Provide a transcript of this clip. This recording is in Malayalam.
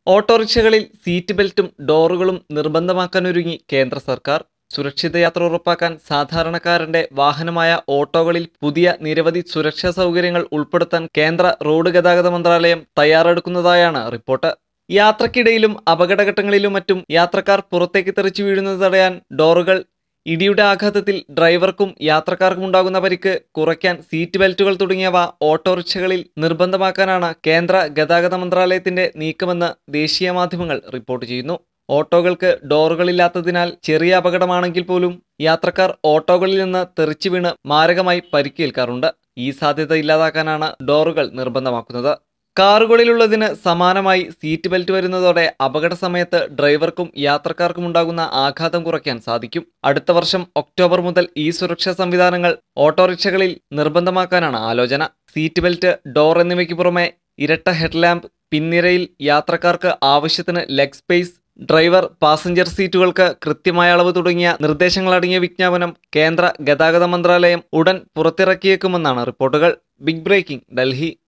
ഓട്ടോറിക്ഷകളിൽ സീറ്റ് ബെൽറ്റും ഡോറുകളും നിർബന്ധമാക്കാനൊരുങ്ങി കേന്ദ്ര സർക്കാർ സുരക്ഷിത യാത്ര ഉറപ്പാക്കാൻ സാധാരണക്കാരന്റെ വാഹനമായ ഓട്ടോകളിൽ പുതിയ നിരവധി സുരക്ഷാ സൗകര്യങ്ങൾ ഉൾപ്പെടുത്താൻ കേന്ദ്ര റോഡ് ഗതാഗത മന്ത്രാലയം തയ്യാറെടുക്കുന്നതായാണ് റിപ്പോർട്ട് യാത്രക്കിടയിലും അപകടഘട്ടങ്ങളിലും മറ്റും യാത്രക്കാർ പുറത്തേക്ക് തെറിച്ചു വീഴുന്നത് തടയാൻ ഡോറുകൾ ഇടിയുടെ ആഘാതത്തിൽ ഡ്രൈവർക്കും യാത്രക്കാർക്കും ഉണ്ടാകുന്ന പരിക്ക് കുറയ്ക്കാൻ സീറ്റ് ബെൽറ്റുകൾ തുടങ്ങിയവ ഓട്ടോറിക്ഷകളിൽ നിർബന്ധമാക്കാനാണ് കേന്ദ്ര ഗതാഗത മന്ത്രാലയത്തിന്റെ നീക്കമെന്ന് ദേശീയ മാധ്യമങ്ങൾ റിപ്പോർട്ട് ചെയ്യുന്നു ഓട്ടോകൾക്ക് ഡോറുകളില്ലാത്തതിനാൽ ചെറിയ അപകടമാണെങ്കിൽ പോലും യാത്രക്കാർ ഓട്ടോകളിൽ നിന്ന് തെറിച്ചു വീണ് മാരകമായി പരിക്കേൽക്കാറുണ്ട് ഈ സാധ്യത ഇല്ലാതാക്കാനാണ് ഡോറുകൾ നിർബന്ധമാക്കുന്നത് കാറുകളിലുള്ളതിന് സമാനമായി സീറ്റ് ബെൽറ്റ് വരുന്നതോടെ അപകട സമയത്ത് ഡ്രൈവർക്കും യാത്രക്കാർക്കും ഉണ്ടാകുന്ന ആഘാതം കുറയ്ക്കാൻ സാധിക്കും അടുത്ത വർഷം ഒക്ടോബർ മുതൽ ഈ സുരക്ഷാ സംവിധാനങ്ങൾ ഓട്ടോറിക്ഷകളിൽ നിർബന്ധമാക്കാനാണ് ആലോചന സീറ്റ് ബെൽറ്റ് ഡോർ എന്നിവയ്ക്ക് പുറമെ ഇരട്ട ഹെഡ്ലാമ്പ് പിൻനിരയിൽ യാത്രക്കാർക്ക് ആവശ്യത്തിന് ലെഗ് സ്പേസ് ഡ്രൈവർ പാസഞ്ചർ സീറ്റുകൾക്ക് കൃത്യമായ അളവ് തുടങ്ങിയ നിർദ്ദേശങ്ങളടങ്ങിയ വിജ്ഞാപനം കേന്ദ്ര ഗതാഗത മന്ത്രാലയം ഉടൻ പുറത്തിറക്കിയേക്കുമെന്നാണ് റിപ്പോർട്ടുകൾ ബിഗ് ബ്രേക്കിംഗ് ഡൽഹി